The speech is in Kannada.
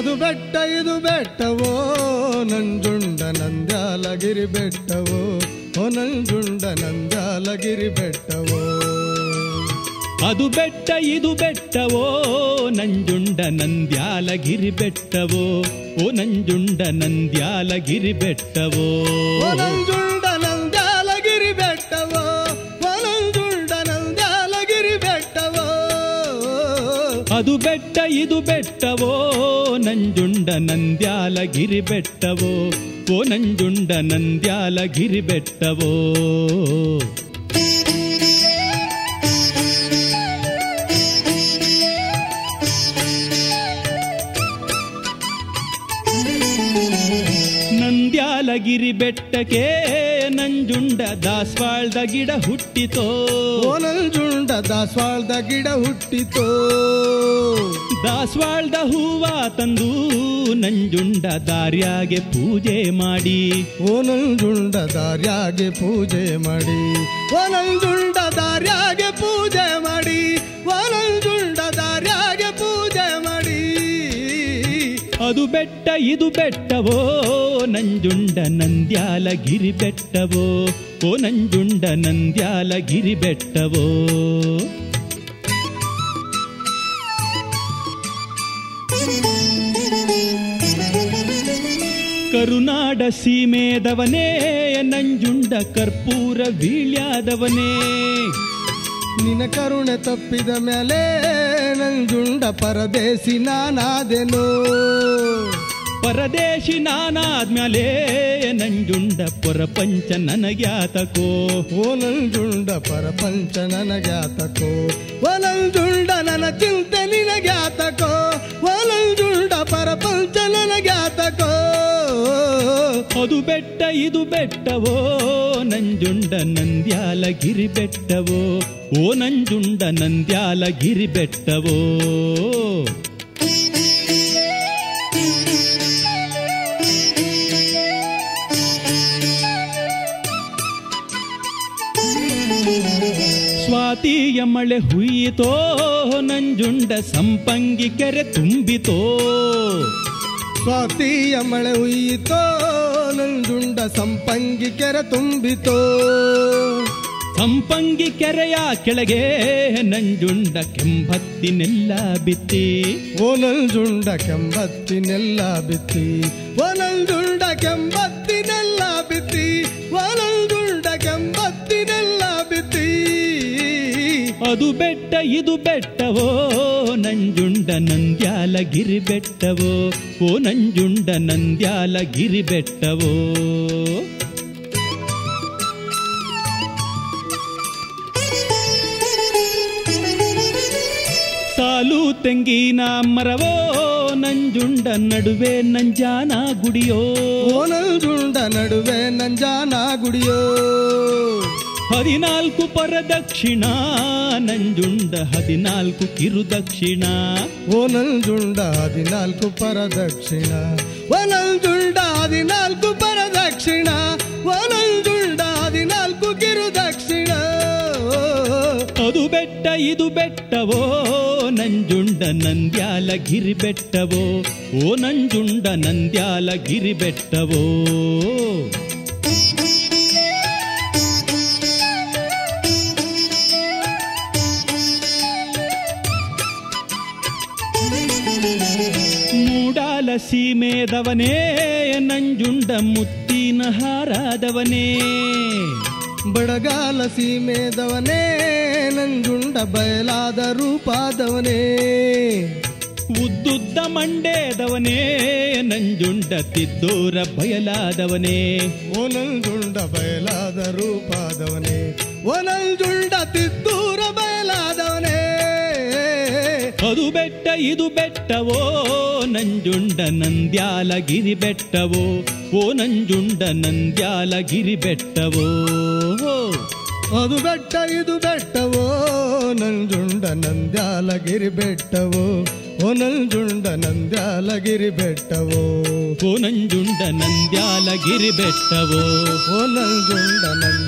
ಅದು ಬೆಟ್ಟ ಇದು ಬೆಟ್ಟವೋ ನಂಜುಂಡ ನಂದ್ಯಾಲಗಿರಿ ಬೆಟ್ಟವೋ ಓ ನಂಜುಂಡ ನಂದ್ಯಾಲಗಿರಿ ಬೆಟ್ಟವೋ ಅದು ಬೆಟ್ಟ ಇದು ಬೆಟ್ಟವೋ ನಂಜುಂಡ ನಂದ್ಯಾಲಗಿರಿ ಬೆಟ್ಟವೋ ಓ ನಂಜುಂಡ ನಂದ್ಯಾಲಗಿರಿ ಬೆಟ್ಟವೋ ಓ ನಂಜುಂಡ ನಂದ್ಯಾಲಗಿರಿ ಬೆಟ್ಟವೋ ಓ ನಂಜುಂಡ ನಂದ್ಯಾಲಗಿರಿ ಬೆಟ್ಟವೋ ಅದು ಬೆಟ್ಟ ಇದು ಬೆಟ್ಟವೋ ನಂಜುಂಡ ನಂದ್ಯಾಲಗಿರಿ ಬೆಟ್ಟವೋ ಓ ನಂಜುಂಡ ನಂದ್ಯಾಲಗಿರಿ ಬೆಟ್ಟವೋ ನಂದ್ಯಾಲಗಿರಿ ಬೆಟ್ಟಕ್ಕೆ ನಂಜುಂಡ ದಾಸ್ವಾಳ್ದ ಗಿಡ ಹುಟ್ಟಿತೋ ಓ ನಂಜುಂಡ ದಾಸವಾಳದ ಗಿಡ ಹುಟ್ಟಿತೋ ದಾಸ್ವಾಳ್ದ ಹೂವ ತಂದು ನಂಜುಂಡ ದಾರ್ಯಾಗೆ ಪೂಜೆ ಮಾಡಿ ಓ ನಂಜುಂಡ ದಾರ್ಯಾಗೆ ಪೂಜೆ ಮಾಡಿ ಓ ನಂಜುಂಡ ದಾರ್ಯಾಗೆ ಪೂಜೆ ಮಾಡಿ ಓ ನಂಜುಂಡ ದಾರ್ಯಾಗೆ ಪೂಜೆ ಮಾಡಿ ಅದು ಬೆಟ್ಟ ಇದು ಬೆಟ್ಟವೋ ನಂಜುಂಡ ನಂದ್ಯಾಲಗಿರಿ ಬೆಟ್ಟವೋ ಓ ನಂಜುಂಡ ನಂದ್ಯಾಲಗಿರಿ ಬೆಟ್ಟವೋ ಕರುನಾಡ ಸೀಮೆದವನೇ ನಂಜುಂಡ ಕರ್ಪೂರ ವೀಳ್ಯಾದವನೇ ನಿನ ಕರುಣೆ ತಪ್ಪಿದ ಮೇಲೆ ನಂಜುಂಡ ಪರದೇಸಿ ನಾನಾದೆನು ಪರದೇಶಿ ನಾನಾದ್ಮೇಲೆ ನಂಜುಂಡ ಪರಪಂಚ ನನಗ್ಯಾತಕೋ ಓ ನಂಜುಂಡ ಪರಪಂಚ ನನಗ್ಯಾತಕೋ ಓ ನಂಜುಂಡ ನನ್ನ ಚಿಂತೆ ನಿನಗ್ಯಾತಕೋ ಓ ನಂಜುಂಡ ಪರಪಂಚ ನನಗ್ಯಾತಕೋ ಅದು ಬೆಟ್ಟ ಇದು ಬೆಟ್ಟವೋ ನಂಜುಂಡ ನಂದ್ಯಾಲಗಿರಿ ಬೆಟ್ಟವೋ ಓ ನಂಜುಂಡ ನಂದ್ಯಾಲಗಿರಿ ಬೆಟ್ಟವೋ ಸ್ವಾತಿಯ ಮಳೆ ಹುಯ್ಯಿತೋ ನಂಜುಂಡ ಸಂಪಂಗಿ ಕೆರೆ ತುಂಬಿತೋ ಸ್ವಾತಿಯ ಮಳೆ ಹುಯ್ಯಿತೋ ನಂಜುಂಡ ಸಂಪಂಗಿ ಕೆರೆ ತುಂಬಿತೋ ಸಂಪಂಗಿ ಕೆರೆಯ ಕೆಳಗೆ ನಂಜುಂಡ ಕೆಂಬತ್ತಿನೆಲ್ಲ ಬಿತ್ತಿ ಓ ನಂಜುಂಡ ಕೆಂಬತ್ತಿನೆಲ್ಲ ಬಿತ್ತಿ ಓ ನಂಜುಂಡ ಕೆಂಬತ್ತಿನೆಲ್ಲ ಬಿತ್ತಿ ಓ ನಂಜುಂಡ ಕೆಂಬತ್ತಿನೆಲ್ಲ ಬಿತ್ತಿ ಅದು ಬೆಟ್ಟ ಇದು ಬೆಟ್ಟವೋ ನಂಜುಂಡ ನಂದ್ಯಾಲಗಿರಿ ಬೆಟ್ಟವೋ ಓ ನಂಜುಂಡ ನಂದ್ಯಾಲಗಿರಿ ಬೆಟ್ಟವೋ ಸಾಲು ತೆಂಗಿನ ಮರವೋ ನಂಜುಂಡ ನಡುವೆ ನಂಜಾನ ಗುಡಿಯೋ ಓ ನಂಜುಂಡ ನಡುವೆ ನಂಜಾನ ಗುಡಿಯೋ ಹದಿನಾಲ್ಕು ಪರದಕ್ಷಿಣ ನಂಜುಂಡ ಹದಿನಾಲ್ಕು ಕಿರುದಕ್ಷಿಣ ಓ ನಂಜುಂಡ ಹದಿನಾಲ್ಕು ಪರದಕ್ಷಿಣ ಓ ನಂಜುಂಡ ಹದಿನಾಲ್ಕು ಪರದಕ್ಷಿಣ ಓ ನಂಜುಂಡ ಹದಿನಾಲ್ಕು ಕಿರುದಕ್ಷಿಣ ಅದು ಬೆಟ್ಟ ಇದು ಬೆಟ್ಟವೋ ನಂಜುಂಡ ನಂದ್ಯಾಲಗಿರಿ ಬೆಟ್ಟವೋ ಓ ನಂಜುಂಡ ನಂದ್ಯಾಲಗಿರಿ ಬೆಟ್ಟವೋ ಮೂಡಾಲ ಸೀಮೆದವನೇ ನಂಜುಂಡ ಮುತ್ತಿನ ಹಾರಾದವನೇ ಬಡಗಾಲ ಸೀಮೆದವನೇ ನಂಜುಂಡ ಬಯಲಾದ ರೂಪಾದವನೇ ಉದ್ದುದ್ದ ಮಂಡೇದವನೇ ನಂಜುಂಡ ತಿದ್ದೂರ ಬಯಲಾದವನೇ ಓ ನಂಜುಂಡ ಬಯಲಾದ ರೂಪಾದವನೇ ಓ ನಂಜುಂಡ ತಿದ್ದೂರ ಬಯಲಾದವನೇ ಅದು ಬೆಟ್ಟ ಇದು ಬೆಟ್ಟವೋ ನಂಜುಂಡ ನಂದ್ಯಾಲಗಿರಿ ಬೆಟ್ಟವೋ ಓ ನಂಜುಂಡ ನಂದ್ಯಾಲಗಿರಿ ಬೆಟ್ಟವೋ ಅದು ಬೆಟ್ಟ ಇದು ಬೆಟ್ಟವೋ ನಂಜುಂಡ ನಂದ್ಯಾಲಗಿರಿ ಬೆಟ್ಟವೋ ಓ ನಂಜುಂಡ ನಂದ್ಯಾಲಗಿರಿ ಬೆಟ್ಟವೋ ಓ ನಂಜುಂಡ ನಂದ್ಯಾಲಗಿರಿ ಬೆಟ್ಟವೋ ಓ ನಂಜುಂಡ ನಂದ